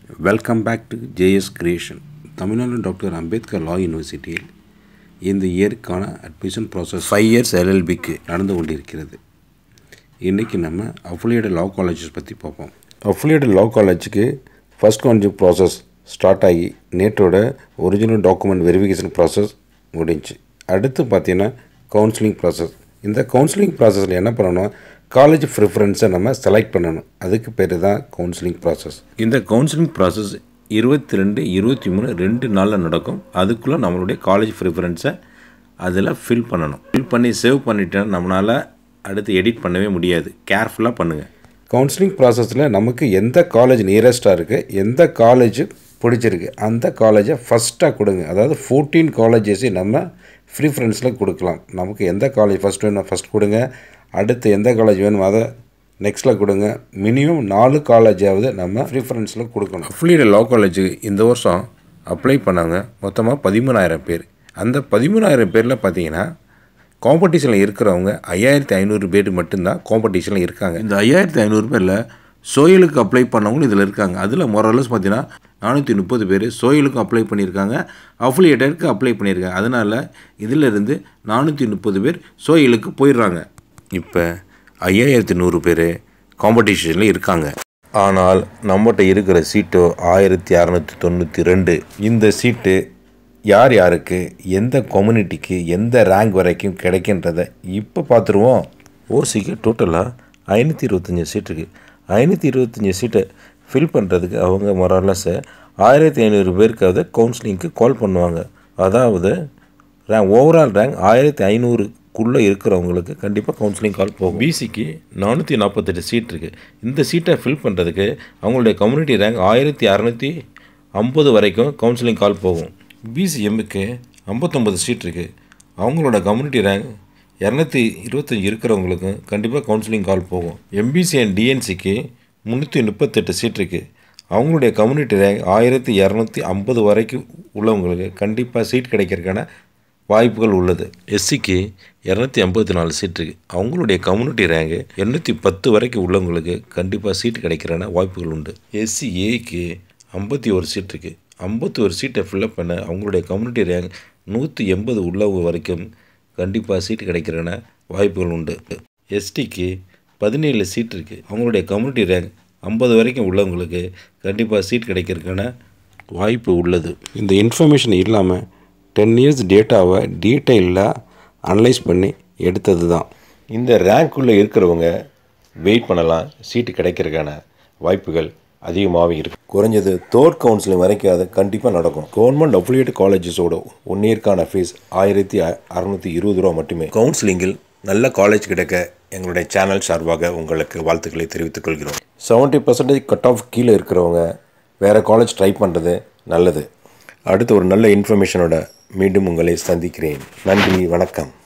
welcome back to JS creation Tamil Nadu doctor Ambedkar law யூனிவர்சிட்டியில் இந்த இயருக்கான அட்மிஷன் ப்ராசஸ் ஃபைவ் இயர்ஸ் எல்எல்பிக்கு நடந்து கொண்டிருக்கிறது இன்றைக்கி நம்ம அஃபிலியேட்டட் லா காலேஜஸ் பற்றி பார்ப்போம் அஃபிலியேட்டட் லா காலேஜுக்கு ஃபஸ்ட் கான்ஜெக்ட் ப்ராசஸ் ஸ்டார்ட் ஆகி நேற்றோட ஒரிஜினல் டாக்குமெண்ட் வெரிஃபிகேஷன் ப்ராசஸ் முடிஞ்சு அடுத்து பார்த்தீங்கன்னா கவுன்சிலிங் ப்ராசஸ் இந்த கவுன்சிலிங் ப்ராசஸில் என்ன பண்ணணும் காலேஜ் ப்ரிஃபரன்ஸை நம்ம செலக்ட் பண்ணணும் அதுக்கு பேர் தான் கவுன்சிலிங் ப்ராசஸ் இந்த கவுன்சிலிங் ப்ராசஸ் இருபத்தி ரெண்டு இருபத்தி மூணு ரெண்டு நாளில் நடக்கும் அதுக்குள்ளே நம்மளுடைய காலேஜ் ப்ரிஃபரன்ஸை அதில் ஃபில் பண்ணணும் ஃபில் பண்ணி சேவ் பண்ணிட்டா நம்மளால் அடுத்து எடிட் பண்ணவே முடியாது கேர்ஃபுல்லாக பண்ணுங்கள் கவுன்சிலிங் ப்ராசஸில் நமக்கு எந்த காலேஜ் நியரஸ்ட்டாக இருக்குது எந்த காலேஜ் பிடிச்சிருக்கு அந்த காலேஜை ஃபஸ்ட்டாக கொடுங்க அதாவது ஃபோர்டீன் காலேஜஸையும் நம்ம ப்ரிஃபரன்ஸில் கொடுக்கலாம் நமக்கு எந்த காலேஜ் ஃபஸ்ட் வேணும் ஃபஸ்ட் கொடுங்க அடுத்து எந்த காலேஜ் வேணும் அதை நெக்ஸ்ட்டில் கொடுங்க மினிமம் நாலு காலேஜாவது நம்ம ப்ரிஃபரன்ஸில் கொடுக்கணும் அஃபிலியேட் லா காலேஜுக்கு இந்த வருஷம் அப்ளை பண்ணாங்க மொத்தமாக பதிமூணாயிரம் பேர் அந்த பதிமூணாயிரம் பேரில் பார்த்தீங்கன்னா காம்படிஷனில் இருக்கிறவங்க ஐயாயிரத்தி ஐநூறு பேர் மட்டும்தான் காம்படிஷனில் இருக்காங்க இந்த ஐயாயிரத்தி ஐநூறு பேரில் சோயலுக்கு அப்ளை பண்ணவங்களும் இதில் இருக்காங்க அதில் மொரலஸ் பார்த்தீங்கன்னா நானூற்றி முப்பது பேர் சோயலுக்கு அப்ளை பண்ணியிருக்காங்க அஃபிலியேட்டருக்கு அப்ளை பண்ணியிருக்காங்க அதனால் இதிலிருந்து நானூற்றி முப்பது பேர் சோயலுக்கு போயிடுறாங்க இப்போ ஐயாயிரத்தி நூறு பேர் காம்படிஷனில் இருக்காங்க ஆனால் நம்மகிட்ட இருக்கிற சீட்டோ ஆயிரத்தி அறநூற்றி தொண்ணூற்றி ரெண்டு இந்த சீட்டு யார் யாருக்கு எந்த கம்யூனிட்டிக்கு எந்த ரேங்க் வரைக்கும் கிடைக்கின்றதை இப்போ பார்த்துருவோம் ஓசிக்கு டோட்டலாக ஐநூற்றி இருபத்தஞ்சி சீட் இருக்குது ஐநூற்றி இருபத்தஞ்சி சீட்டை ஃபில் பண்ணுறதுக்கு அவங்க மொரலஸை ஆயிரத்தி ஐநூறு பேருக்காவது கவுன்சிலிங்க்கு கால் பண்ணுவாங்க அதாவது ரேங்க் ஓவரால் ரேங்க் ஆயிரத்தி ஐநூறுக்குள்ளே இருக்கிறவங்களுக்கு கண்டிப்பாக கவுன்சிலிங் கால் போகும் பிசிக்கு நானூற்றி நாற்பத்தெட்டு சீட் இருக்குது இந்த சீட்டை ஃபில் பண்ணுறதுக்கு அவங்களுடைய கம்யூனிட்டி ரேங்க் ஆயிரத்தி அறநூற்றி ஐம்பது வரைக்கும் கவுன்சிலிங் கால் போகும் பிசிஎம்முக்கு ஐம்பத்தொம்பது சீட் இருக்குது அவங்களோட கம்யூனிட்டி ரேங்க் இரநூத்தி இருபத்தஞ்சி இருக்கிறவங்களுக்கு கண்டிப்பாக கவுன்சிலிங் கால் போகும் எம்பிசி அண்ட் டிஎன்சிக்கு முந்நூற்றி முப்பத்தெட்டு சீட் இருக்குது அவங்களுடைய கம்யூனிட்டி ரேங்க் ஆயிரத்தி இரநூத்தி ஐம்பது வரைக்கும் உள்ளவங்களுக்கு கண்டிப்பாக சீட் கிடைக்கிறதுக்கான வாய்ப்புகள் உள்ளது எஸ்சிக்கு இரநூத்தி ஐம்பத்தி நாலு சீட் இருக்குது அவங்களுடைய கம்யூனிட்டி ரேங்கு எண்ணூற்றி பத்து வரைக்கும் உள்ளவங்களுக்கு கண்டிப்பாக சீட் கிடைக்கிறன வாய்ப்புகள் உண்டு எஸ்சி ஏக்கு ஐம்பத்தி ஒரு சீட் இருக்குது ஐம்பத்தி ஒரு சீட்டை ஃபில்லப் பண்ண அவங்களுடைய கம்யூனிட்டி ரேங்க் நூற்றி எண்பது உள்ளவங்க வரைக்கும் கண்டிப்பாக சீட் கிடைக்கிறன வாய்ப்புகள் உண்டு எஸ்டிக்கு பதினேழு சீட் இருக்குது அவங்களுடைய கம்யூனிட்டி ரேங்க் ஐம்பது வரைக்கும் உள்ளவங்களுக்கு கண்டிப்பாக சீட் கிடைக்கிறதுக்கான வாய்ப்பு உள்ளது இந்த இன்ஃபர்மேஷன் இல்லாமல் டென் இயர்ஸ் டேட்டாவை டீட்டெயிலாக அனலைஸ் பண்ணி எடுத்தது தான் இந்த ரேங்க்குள்ளே இருக்கிறவங்க வெயிட் பண்ணலாம் சீட்டு கிடைக்கிறதுக்கான வாய்ப்புகள் அதிகமாகவே இருக்குது குறைஞ்சது தேர்ட் கவுன்சிலிங் வரைக்கும் அது கண்டிப்பாக நடக்கும் கவர்மெண்ட் அஃபிலியேட் காலேஜஸோட ஒன் இயர்க்கான ஃபீஸ் ஆயிரத்தி அறநூற்றி இருபது ரூபா மட்டுமே கவுன்சிலிங்கில் நல்ல காலேஜ் கிடைக்க எங்களுடைய சேனல் சார்பாக உங்களுக்கு வாழ்த்துக்களை தெரிவித்துக் கொள்கிறோம் செவன்ட்டி பர்சன்டேஜ் கட் ஆஃப் கீழே இருக்கிறவங்க வேறு காலேஜ் ட்ரை பண்ணுறது நல்லது அடுத்து ஒரு நல்ல இன்ஃபர்மேஷனோட மீண்டும் உங்களை சந்திக்கிறேன் நன்றி வணக்கம்